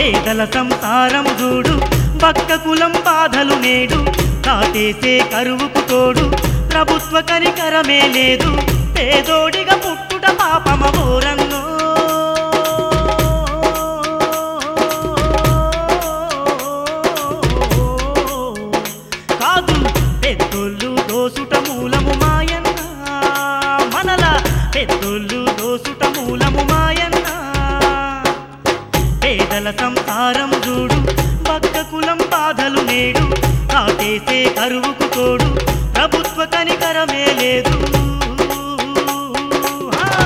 పేదల సంసారం చూడు భక్త కులం బాధలు నేడు కాటేసే కరువుకు తోడు ప్రభుత్వ కనికరమే లేదు పేదోడిగా పుట్టుట పాపమ ఓరన్నో కాదు పెద్దోళ్ళు దోసుట మూలము మాయన్న మనల పెద్దోళ్ళు దోసుట మూలము మాయన్న పేదల సంసారం చూడు భక్త కులం బాధలు నేడు కాటేసే కరువుకు తోడు ప్రభుత్వ కనికరమే లేదు ఆ!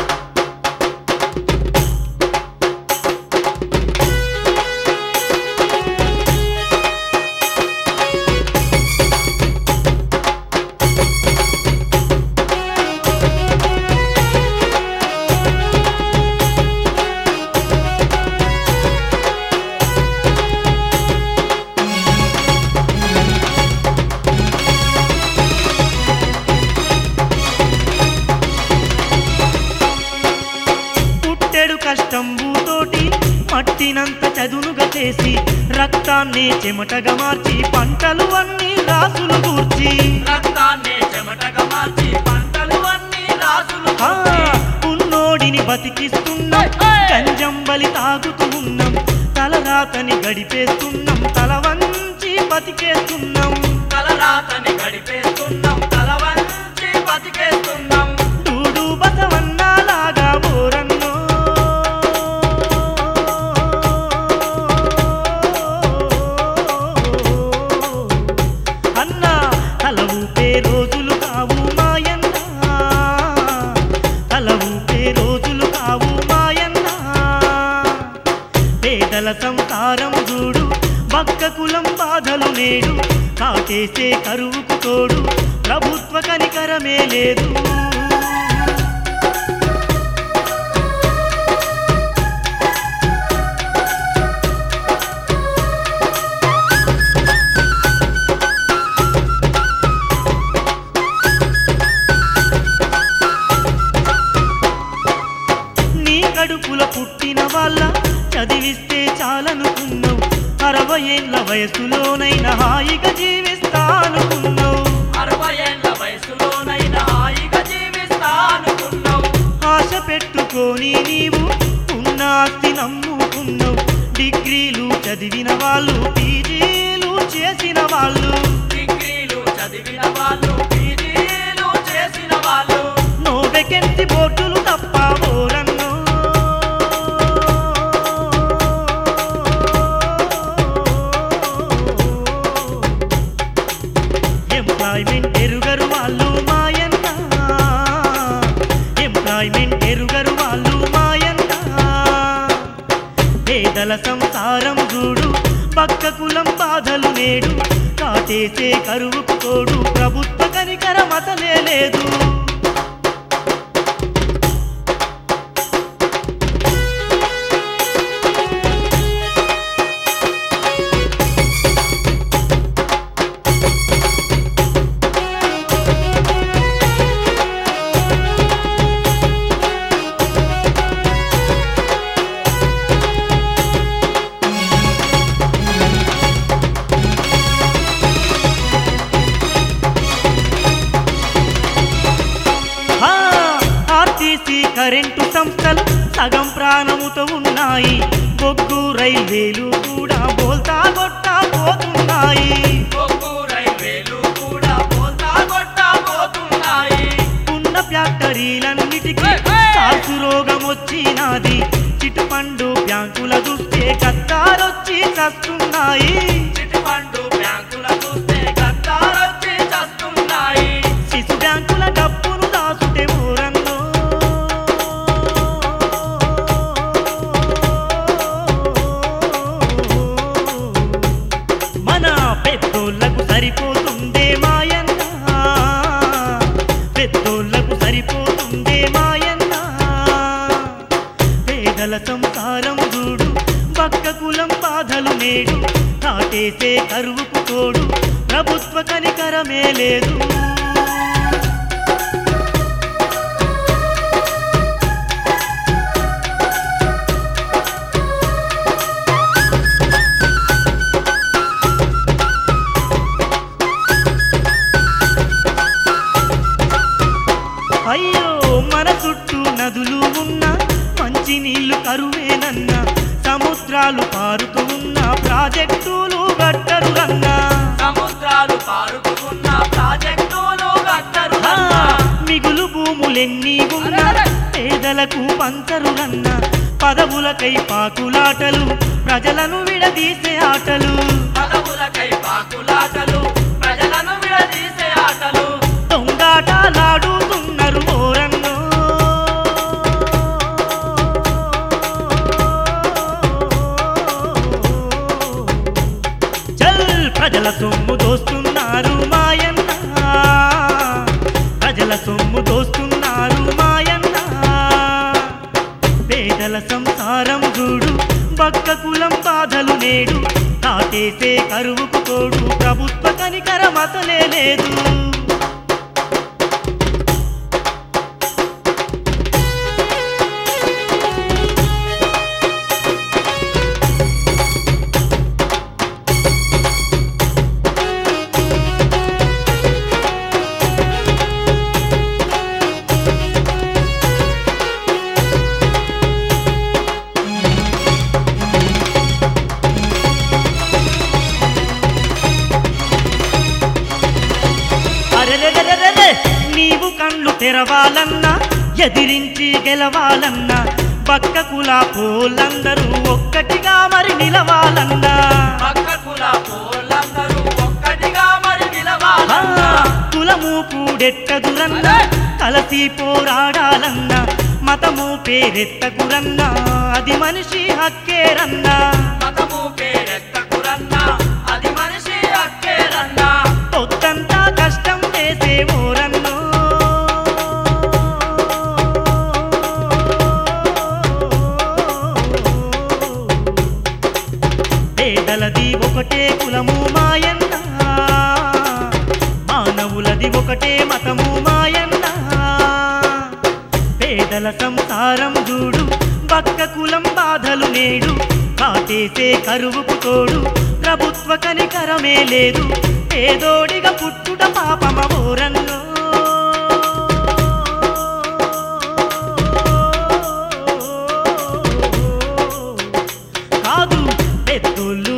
పుట్టెడు కష్టంబుతోటి మట్టినంత చదునుగా చేసి రక్తాన్ని చెమటగా మార్చి పంటలు అన్ని రాసులు కూర్చి రక్తాన్ని చెమటగా మార్చి పంటలు అన్ని రాసులు ఆ, ఉన్నోడిని బతికిస్తున్నాం గంజంబలి తాగుతూ ఉన్నాం తలరాతని గడిపేస్తున్నాం తల వంచి బతికేస్తున్నాం తలరాతని గడిపేస్తున్నాం తల వంచి బతికేస్తున్నాం డూడు బసవన్నాలాగా ఓరన్నో అన్నా తల ఊపే రోజులు కావు మాయన్న తల ఊపే రోజులు కావు మాయన్న పేదల సంసారం చూడు భక్త కులం బాధలు నేడు కాటేసే కరువుకు తోడు ప్రభుత్వ కనికరమే లేదు నీ కడుపుల పుట్టిన వాళ్ళ చదివిస్తే చాలనుకున్నావు అరవై ఏళ్ళ వయసులోనైనా హాయిగా జీవిస్తానుకున్నావు అరవై ఏళ్ల వయసులోనైనా హాయిగా జీవిస్తా అనుకున్నావు ఆశ పెట్టుకొని నీవు ఉన్న ఆస్తి నమ్ముకున్నావు డిగ్రీలు చదివిన వాళ్ళు పీజీలు చేసిన వాళ్ళు డిగ్రీలు చదివిన వాళ్ళు పీజీలు చేసిన వాళ్ళు నో వెకెన్సీ బోర్డులు తప్ప ఓరన్నో ఎంప్లాయ్మెంట్ ఎరుగరు వాళ్ళు మాయన్న ఎంప్లాయ్మెంట్ ఎరుగరు వాళ్ళు మాయన్న పేదల సంసారం చూడు పక్క కులం బాధలు నేడు కాటేసే కరువుకు తోడు ప్రభుత్వ కనికరం అసలే లేదు ఆ, ఆర్టీసీ కరెంటు సంస్థలు సగం ప్రాణముతో ఉన్నాయి బొగ్గు రైల్వేలు కూడా బోల్తా కొట్టా పోతున్నాయి బొగ్గు రైల్వేలు కూడా పోతా కొట్టా పోతున్నాయి ఉన్న ఫ్యాక్టరీలన్నిటికీ కాసు రోగం వచ్చినది చిట్టుపండు బ్యాంకుల చూస్తే గద్దారొచ్చి చస్తున్నాయి చిటిపండు బ్యాంకుల చూస్తే గద్దారొచ్చి చస్తున్నాయి శిశు బ్యాంకుల డబ్బును దాసుటే ఊరన్నో మన పెద్దోళ్లకు సరిపోతుందే మాయన్న పెద్దోళ్లకు సరిపోతుందే మాయన్న పేదల సంసారం చూడు భక్త కులం బాధలు నేడు కాటేసే కరువుకు తోడు ప్రభుత్వ కనికరమే లేదు పారుతూ ఉన్న ప్రాజెక్టులు గట్టరు రన్నా సముద్రాలు పారుతున్న ప్రాజెక్టులు గట్టరు ఆ, మిగులు భూములెన్ని ఉన్నా పేదలకు పంచరు రన్న పదవులకై పాకులాటలు ప్రజలను విడదీసే ఆటలు పదవులకై పాకులాటలు ప్రజలను విడదీసే ఆటలు దొంగాటలాడుతున్నారు ఓరన్నో చల్ ప్రజల సొమ్ము దోస్తున్నారు మాయన్న ప్రజల సొమ్ము దోస్తున్నారు మాయన్న పేదల సంసారం చూడు బక్క కులం బాధలు నేడు కాటేసే కరువుకు తోడు ప్రభుత్వ కనికరం అసలే లేదు అరెరెరెరెరె! నీవు కళ్ళు తెరవాలన్నా ఎదిరించి గెలవాలన్నా పక్క కుల పోలందరూ ఒక్కటిగా మరి నిలవాలన్నా పక్క కుల పోలందరూ ఒక్కటిగా మరి ఆ, నిలవాలన్నా కులము కూడెట్టదురన్నా కలసి పోరాడాలన్నా మతము పేరెత్తకురన్నా అది మనిషి హక్కేరన్నా మతము పేరెత్తకురన్నా అది మనిషి అక్కేరన్నా పొద్దంతా కష్టం చేసే ఓరన్నో పేదలది ఒకటే కులము మాయన్న మానవులది ఒకటే మతము మాయన్న పేదల సంసారం చూడు బక్క కులం బాధలు నేడు కాటేసే కరువుకు తోడు ప్రభుత్వ కనికరమే లేదు పేదోడిగా పుట్టుట పాపమ ఓరన్నో కాదు పెద్దోళ్ళు